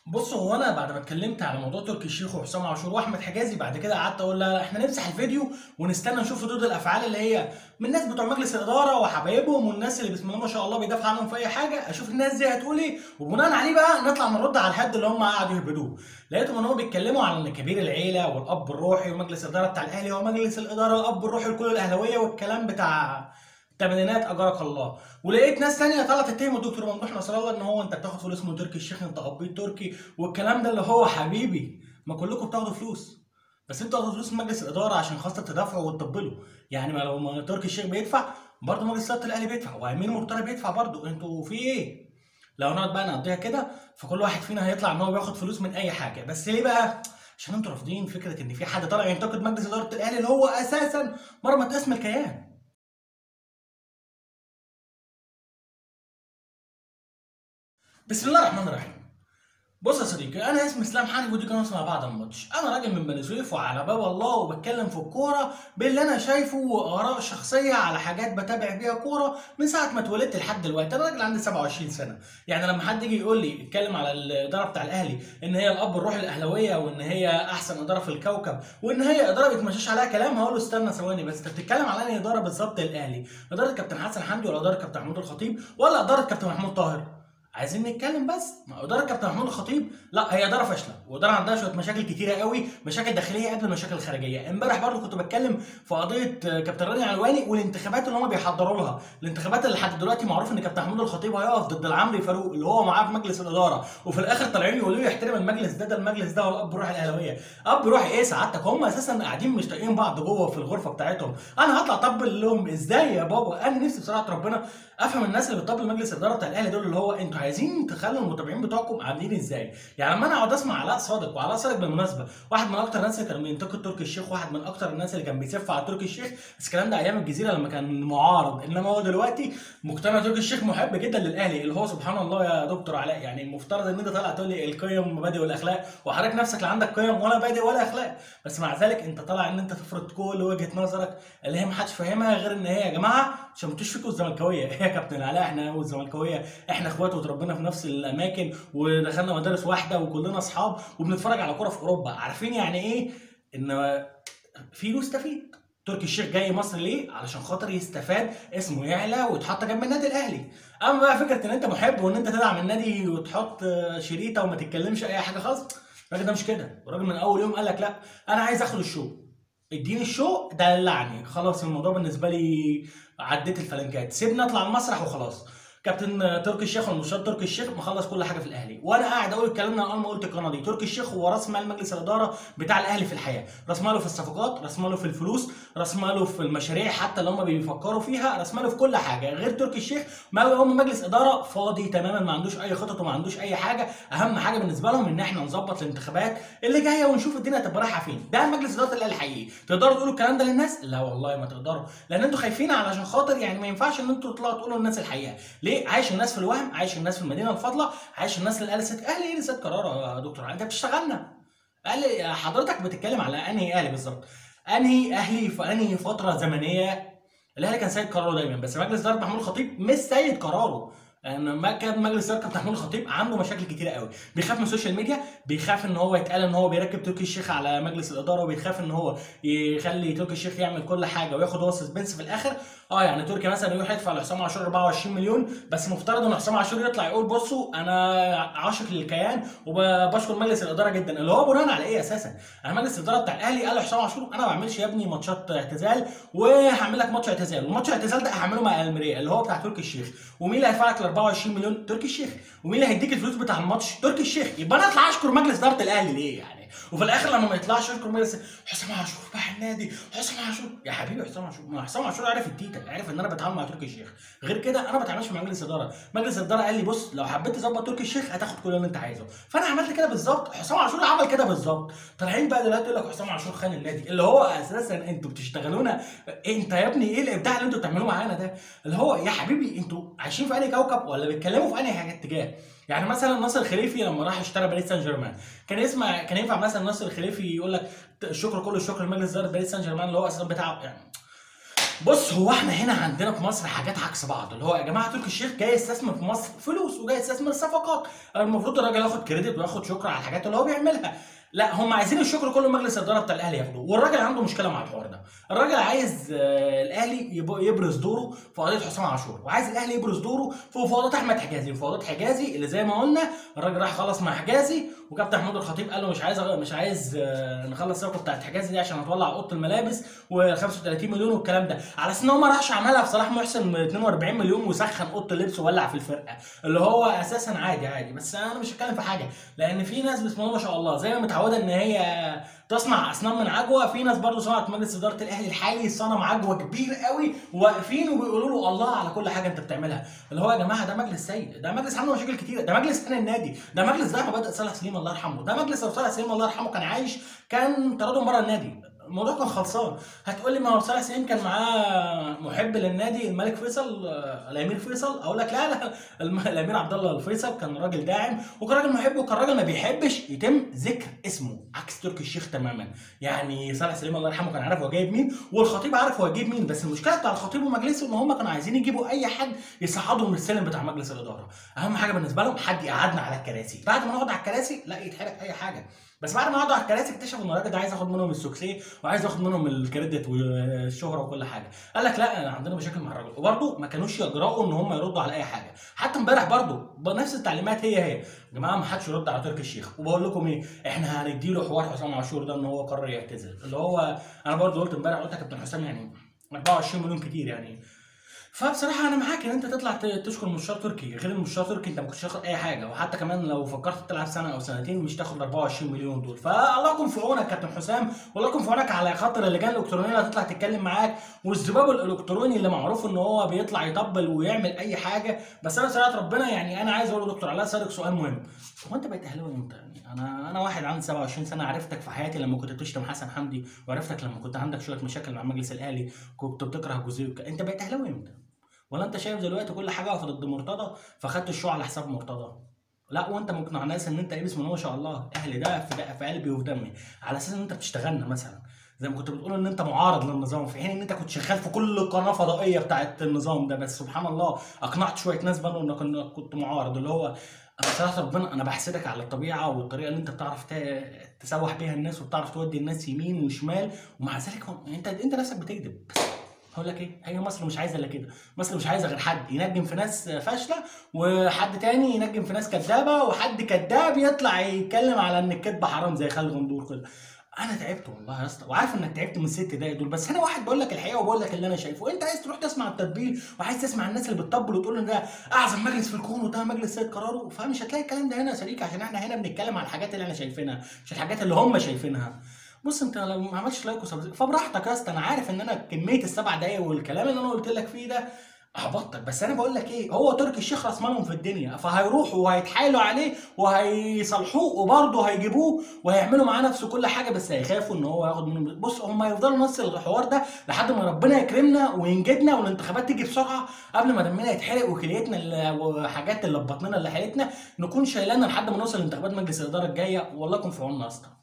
بص هو انا بعد ما اتكلمت على موضوع تركي الشيخ وحسام عاشور واحمد حجازي بعد كده قعدت اقول لا احنا نمسح الفيديو ونستنى نشوف ردود الافعال اللي هي من الناس بتوع مجلس الاداره وحبايبهم والناس اللي بسم الله ما شاء الله بيدافع عنهم في اي حاجه اشوف الناس دي هتقول ايه وبناء عليه بقى نطلع نرد على الحد اللي هم قعدوا يهبدوه لقيتهم ان هم بيتكلموا على ان كبير العيله والاب الروحي ومجلس الاداره بتاع الاهلي ومجلس الاداره الاب الروحي لكل الاهلاويه والكلام بتاع الثمانينات اجرك الله ولقيت ناس تانية طلعت تتهم الدكتور ممدوح نصر الله ان هو انت بتاخد فلوس من تركي الشيخ انت قبيط تركي والكلام ده اللي هو حبيبي ما كلكم بتاخدوا فلوس بس انتوا بتاخدوا فلوس من مجلس الاداره عشان خاصه تدافعوا وتطبلوا يعني ما لو ما تركي الشيخ بيدفع برضه مجلس اداره الاهلي بيدفع وامين مرتضى بيدفع برضه انتوا في ايه؟ لو نقعد بقى نقضيها كده فكل واحد فينا هيطلع ان هو بياخد فلوس من اي حاجه بس ليه بقى؟ عشان انتوا رافضين فكره ان في حد طالع ينتقد مجلس اداره الاهلي اللي هو اساسا مرمى اسم الكيان بسم الله الرحمن الرحيم بص يا صديقي انا اسمي اسلام حنفي ودي قناه اسمها بعد الماتش انا راجل من بني سويف وعلى باب الله وبتكلم في الكوره باللي انا شايفه واراء شخصيه على حاجات بتابع بيها كوره من ساعه ما اتولدت لحد دلوقتي انا راجل عندي 27 سنه يعني لما حد يجي يقول لي اتكلم على الاداره بتاع الاهلي ان هي الاب الروحي الاهلاويه وان هي احسن اداره في الكوكب وان هي اداره بيتمشاش عليها كلام هقول له استنى ثواني بس انت بتتكلم على انهي اداره بالظبط الاهلي اداره كابتن حسن حمدي ولا اداره كابتن محمود الخطيب ولا اداره كابتن محمود طاهر عايزين نتكلم بس ما اداره كابتن محمود الخطيب لا هي اداره فاشله واداره عندها شويه مشاكل كتيره قوي مشاكل داخليه قبل المشاكل الخارجيه امبارح برضو كنت بتكلم في قضيه كابتن راني علواني والانتخابات اللي هم بيحضروا لها الانتخابات اللي لحد دلوقتي معروف ان كابتن محمود الخطيب هيقف ضد العمري فاروق اللي هو معاه في مجلس الاداره وفي الاخر طالعين يقولوا له يحترم المجلس ده ده المجلس ده والاب روح الاهلاويه اب روح ايه سعادتك هم اساسا قاعدين مش طايقين بعض جوه في الغرفه بتاعتهم انا هطلع اطبل لهم ازاي يا بابا انا نفسي بصراحه ربنا افهم الناس اللي بتطبل مجلس الاداره بتاع الاهلي دول اللي هو انتوا عايزين تخلوا المتابعين بتوعكم عاملين ازاي يعني لما انا اقعد اسمع علاء صادق وعلاء صادق بالمناسبه واحد من اكتر الناس اللي كان بينتقد تركي الشيخ واحد من اكتر الناس اللي كان بيسف على تركي الشيخ بس الكلام ده ايام الجزيره لما كان معارض انما هو دلوقتي مقتنع تركي الشيخ محب جدا للاهلي اللي هو سبحان الله يا دكتور علاء يعني المفترض ان انت طالع تقول لي القيم والمبادئ والاخلاق وحضرتك نفسك لا عندك قيم ولا مبادئ ولا اخلاق بس مع ذلك انت طالع ان انت تفرض كل وجهه نظرك اللي هي ما حدش فاهمها غير ان هي يا جماعه عشان ما تشفكوا الزملكاويه يا كابتن علاء احنا والزملكاويه احنا اخوات وتربينا في نفس الاماكن ودخلنا مدارس واحده وكلنا اصحاب وبنتفرج على كوره في اوروبا عارفين يعني ايه ان في مستفيد تركي الشيخ جاي مصر ليه؟ علشان خاطر يستفاد اسمه يعلى ويتحط جنب النادي الاهلي. اما بقى فكره ان انت محب وان انت تدعم النادي وتحط شريطه وما تتكلمش اي حاجه خالص الراجل ده مش كده، الراجل من اول يوم قال لك لا انا عايز اخد الشو. اديني الشو دلعني خلاص الموضوع بالنسبه لي عديت الفلنكات سيبني اطلع المسرح وخلاص كابتن تركي الشيخ والمستشار تركي الشيخ مخلص كل حاجه في الاهلي وانا قاعد اقول الكلام ده اول ما قلت القناه دي تركي الشيخ هو راس مال مجلس الاداره بتاع الاهلي في الحياه راس ماله في الصفقات راس ماله في الفلوس راس ماله في المشاريع حتى اللي هم بيفكروا فيها راس ماله في كل حاجه غير تركي الشيخ ما هم مجلس اداره فاضي تماما ما عندوش اي خطط وما عندوش اي حاجه اهم حاجه بالنسبه لهم ان احنا نظبط الانتخابات اللي جايه ونشوف الدنيا هتبقى رايحه فين ده مجلس اداره الاهلي الحقيقي تقدروا تقولوا الكلام ده للناس لا والله ما تقدروا لان انتوا خايفين علشان خاطر يعني ما ينفعش ان انتوا تطلعوا تقولوا للناس الحقيقه ليه عايش الناس في الوهم عايش الناس في المدينه الفاضله عايش الناس اللي قالت ست اهلي ايه اللي ست قرار يا دكتور انت بتشتغلنا قال حضرتك بتتكلم على انهي اهلي بالظبط انهي اهلي في انهي فتره زمنيه الاهلي كان سيد قراره دايما بس مجلس اداره محمود الخطيب مش سيد قراره لان ما كان مجلس اداره كابتن محمود الخطيب عنده مشاكل كتيره قوي بيخاف من السوشيال ميديا بيخاف ان هو يتقال ان هو بيركب تركي الشيخ على مجلس الاداره وبيخاف ان هو يخلي تركي الشيخ يعمل كل حاجه وياخد هو سسبنس في الاخر اه يعني تركي مثلا يروح يدفع لحسام عاشور 24 مليون بس مفترض ان حسام عاشور يطلع يقول بصوا انا عاشق للكيان وبشكر مجلس الاداره جدا اللي هو بناء على ايه اساسا؟ انا مجلس الاداره بتاع الاهلي قال لحسام عاشور انا ما بعملش يا ابني ماتشات اعتزال وهعمل لك ماتش اعتزال والماتش الاعتزال ده هعمله مع الميريا اللي هو بتاع تركي الشيخ ومين اللي هيدفع لك ال 24 مليون تركي الشيخ ومين اللي هيديك الفلوس بتاع الماتش تركي الشيخ يبقى انا اطلع اشكر مجلس اداره الاهلي ليه يعني وفي الاخر لما ما يطلعش يشكر مجلس حسام عاشور بقى النادي حسام عاشور يا حبيبي حسام عاشور ما حسام عاشور عارف التيتا عارف ان انا بتعامل مع تركي الشيخ غير كده انا ما بتعاملش مع مجلس اداره مجلس الاداره قال لي بص لو حبيت تظبط تركي الشيخ هتاخد كل اللي انت عايزه فانا عملت كده بالظبط حسام عاشور عمل كده بالظبط طالعين بقى دلوقتي يقول لك حسام عاشور خان النادي اللي هو اساسا انتوا بتشتغلونا انت يا ابني ايه الابداع اللي انتوا بتعملوه معانا ده اللي هو يا حبيبي انتوا عايشين في انهي كوكب ولا بيتكلموا في انهي حاجه اتجاه يعني مثلا ناصر الخليفي لما راح اشترى باريس سان جيرمان كان يسمع كان ينفع مثلا ناصر الخليفي يقول لك الشكر كله الشكر لمجلس اداره باريس سان جيرمان اللي هو اساسا بتاع يعني بص هو احنا هنا عندنا في مصر حاجات عكس بعض اللي هو يا جماعه تركي الشيخ جاي يستثمر في مصر فلوس وجاي يستثمر صفقات المفروض الراجل ياخد كريدت وياخد شكر على الحاجات اللي هو بيعملها لا هم عايزين الشكر كله مجلس الاداره بتاع الاهلي ياخده والراجل عنده مشكله مع الحوار ده الراجل عايز آه، الاهلي يب- يبرز دوره في قضيه حسام عاشور وعايز الاهلي يبرز دوره في مفاوضات احمد حجازي مفاوضات حجازي اللي زي ما قلنا الراجل راح خلص مع حجازي وكابتن محمود الخطيب قال له مش عايز مش عايز آه، نخلص الصفقه بتاعت حجازي دي عشان هتولع اوضه الملابس و 35 مليون والكلام ده على اساس ان هو ما راحش عملها في صلاح محسن 42 مليون وسخن اوضه اللبس وولع في الفرقه اللي هو اساسا عادي عادي بس انا مش هتكلم في حاجه لان في ناس بسم الله ما شاء الله زي ما متعوده ان هي تصنع اسنان من عجوه في ناس برضو صنعت مجلس اداره الاهلي الحالي صنم عجوه كبير قوي واقفين وبيقولوا له الله على كل حاجه انت بتعملها اللي هو يا جماعه ده مجلس سيء ده مجلس عنده مشاكل كتيره ده مجلس كان النادي ده مجلس زي ما بدا صالح سليم الله يرحمه ده مجلس لو صالح سليم الله يرحمه كان عايش كان طردهم بره النادي الموضوع كان خلصان هتقول لي ما هو صالح سليم كان معاه محب للنادي الملك فيصل آه، الامير فيصل اقول لك لا لا الم- الامير عبد الله الفيصل كان راجل داعم وكان راجل محب وكان راجل ما بيحبش يتم ذكر اسمه عكس تركي الشيخ تماما يعني صالح سليم الله يرحمه كان عارف هو جايب مين والخطيب عارف هو جايب مين بس المشكله بتاع الخطيب ومجلسه ان هم كانوا عايزين يجيبوا اي حد يصعدهم من السلم بتاع مجلس الاداره اهم حاجه بالنسبه لهم حد يقعدنا على الكراسي بعد ما نقعد على الكراسي لا يتحرق اي حاجه بس بعد ما قعدوا على الكراسي اكتشفوا ان الراجل ده عايز ياخد منهم السوكسيه وعايز ياخد منهم الكريدت والشهره وكل حاجه قال لك لا عندنا مشاكل مع الراجل وبرده ما كانوش يجرؤوا ان هم يردوا على اي حاجه حتى امبارح برده نفس التعليمات هي هي يا جماعه ما حدش يرد على تركي الشيخ وبقول لكم ايه احنا هنديله حوار حسام عاشور ده ان هو قرر يعتزل اللي هو انا برده قلت امبارح قلت يا كابتن حسام يعني 24 مليون كتير يعني فبصراحه انا معاك ان انت تطلع ت- تشكر مستشار تركي غير المستشار تركي انت ما كنتش تاخد اي حاجه وحتى كمان لو فكرت تلعب سنه او سنتين مش تاخد 24 مليون دول فالله يكون في عونك كابتن حسام والله يكون في عونك على خاطر اللجان الالكترونيه اللي هتطلع تتكلم معاك والذباب الالكتروني اللي معروف ان هو بيطلع يطبل ويعمل اي حاجه بس انا صراحه ربنا يعني انا عايز اقول لدكتور علاء اسالك سؤال مهم هو انت بقيت اهلاوي امتى؟ يعني انا انا واحد عندي 27 سنه عرفتك في حياتي لما كنت بتشتم حسن حمدي وعرفتك لما كنت عندك شويه مشاكل مع مجلس الاهلي كنت بتكره جوزيه وك- انت بقيت اهلاوي امتى؟ ولا انت شايف دلوقتي كل حاجه واقفه ضد مرتضى فخدت الشو على حساب مرتضى لا وانت مقنع ناس ان انت ايه بسم الله ما شاء الله اهلي ده في, ده في قلبي وفي دمي على اساس ان انت بتشتغلنا مثلا زي ما كنت بتقول ان انت معارض للنظام في حين ان انت كنت شغال في كل قناه فضائيه بتاعت النظام ده بس سبحان الله اقنعت شويه ناس بانه انك انك كنت معارض اللي هو انا صراحه ربنا انا بحسدك على الطبيعه والطريقه اللي انت بتعرف ت- تسوح بيها الناس وبتعرف تودي الناس يمين وشمال ومع ذلك هو- انت انت نفسك بتكذب بس هقول لك ايه هي مصر مش عايزه الا كده مصر مش عايزه غير حد ينجم في ناس فاشله وحد تاني ينجم في ناس كدابه وحد كداب يطلع يتكلم على ان الكذب حرام زي خالد غندور كده انا تعبت والله يا اسطى وعارف انك تعبت من الست دقايق دول بس انا واحد بقول لك الحقيقه وبقول لك اللي انا شايفه انت عايز تروح تسمع التطبيل وعايز تسمع الناس اللي بتطبل وتقول ان ده اعظم مجلس في الكون وده مجلس سيد قراره فمش هتلاقي الكلام ده هنا يا شريك عشان احنا هنا بنتكلم عن الحاجات اللي احنا شايفينها مش الحاجات اللي هم شايفينها بص انت لو ما عملتش لايك وسبسكرايب فبراحتك يا اسطى انا عارف ان انا كميه السبع دقايق والكلام اللي انا قلت لك فيه ده هبطك بس انا بقول لك ايه هو تركي الشيخ راس مالهم في الدنيا فهيروحوا وهيتحايلوا عليه وهيصالحوه وبرضه هيجيبوه وهيعملوا معاه نفس كل حاجه بس هيخافوا ان هو ياخد منهم بص هم هيفضلوا نفس الحوار ده لحد ما ربنا يكرمنا وينجدنا والانتخابات تيجي بسرعه قبل ما دمنا يتحرق وكليتنا اللي- وحاجات اللي في بطننا اللي حيلتنا نكون شايلانا لحد ما نوصل لانتخابات مجلس الاداره الجايه والله يكون في عوننا يا اسطى